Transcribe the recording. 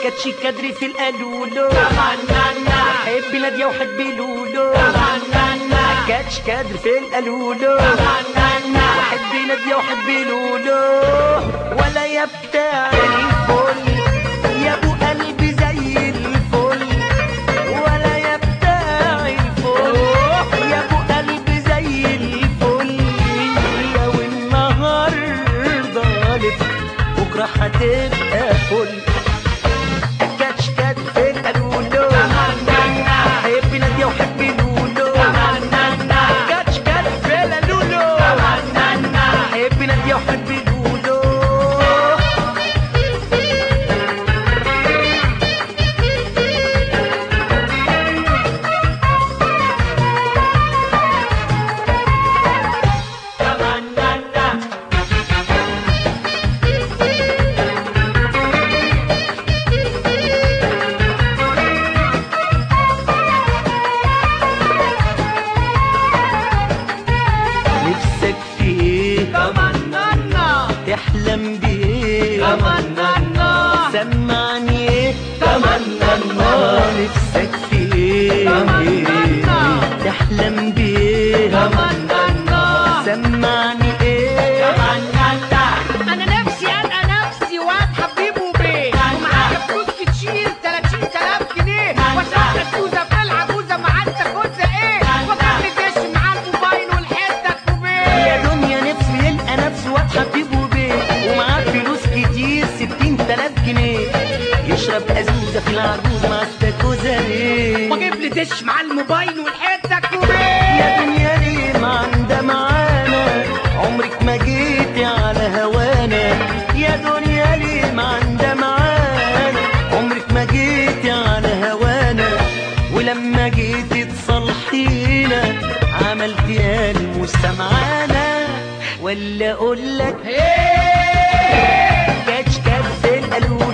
كاتشي كادري في القالولو تمنى حب نادية وحب لولو تمنى كاتش كادر في القالولو تمنى وحب نادية وحب لولو ولا يا بتاع الفل يا ابو قلبي زي الفل ولا يا بتاع الفل يا ابو قلبي زي الفل لو النهارده لف بكره هتبقى فل كاتش كات في القالولو تمنى حب نادية وحب لولو تمنى كاتش كات في القالولو تمنى حب نادية وحب لولو تمنى نفسك في ايه تمنى تحلم بايه تمنى سمعني ايه تمنى آه، نفسك في ايه تمنى. تحلم بايه تمنى سمعني ايه انا نفسي القى نفسي واد حبيب وبيه ومعايا فلوس كتير 30000 جنيه واشرح كوزه في العجوزه مع انت كوزه ايه وكان دش مع الموبايل والحته كوبيه يا دنيا نفسه يلقى نفسه واد حبيبه بيه ومعاه فلوس كتير ستين تلاف جنيه يشرب أزوزة في العجوز مع استاكوزة ليه واجيب لي دش مع الموبايل والحته يا كوبيه دنيا ليه ما عندها معانا عمرك ما جيتي على هوانا يا دنيا ليه ما عندها معانا عمرك ما جيتي على هوانا ولما جيتي تصلحينا عملتي قلب مستمعانا ولا اقول لك كاتش كات في القالولو